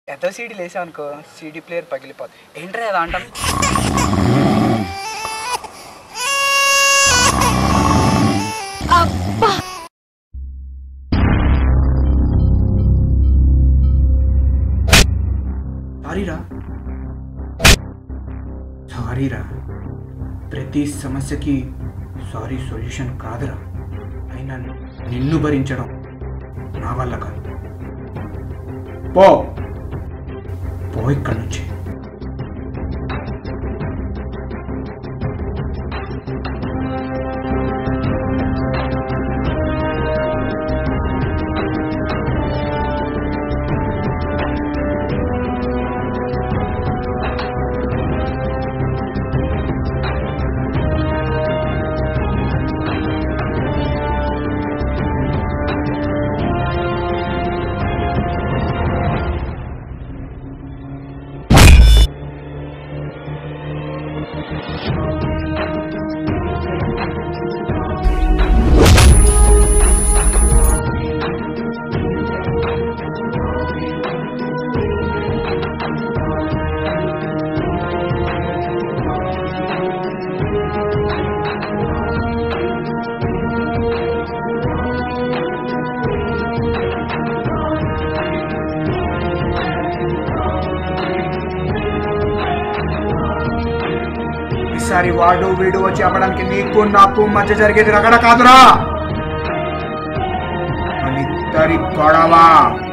ఎదో సీడీ లేసావు అనుకో CD player పగిలిపోతుంది ఏంట్రా అది అంటాను సారీరా సారీరా ప్రతి సమస్యకి సారీ సొల్యూషన్ కాదురా అయినా నిన్ను భరించడం నా వల్ల కాదు పో పో ఇక్కడి నుంచి ఈసారి వాడు వీడు వచ్చి అవ్వడానికి నీకు నాకు మధ్య జరిగేది రగడ కాదురా మన ఇద్దరి గొడవ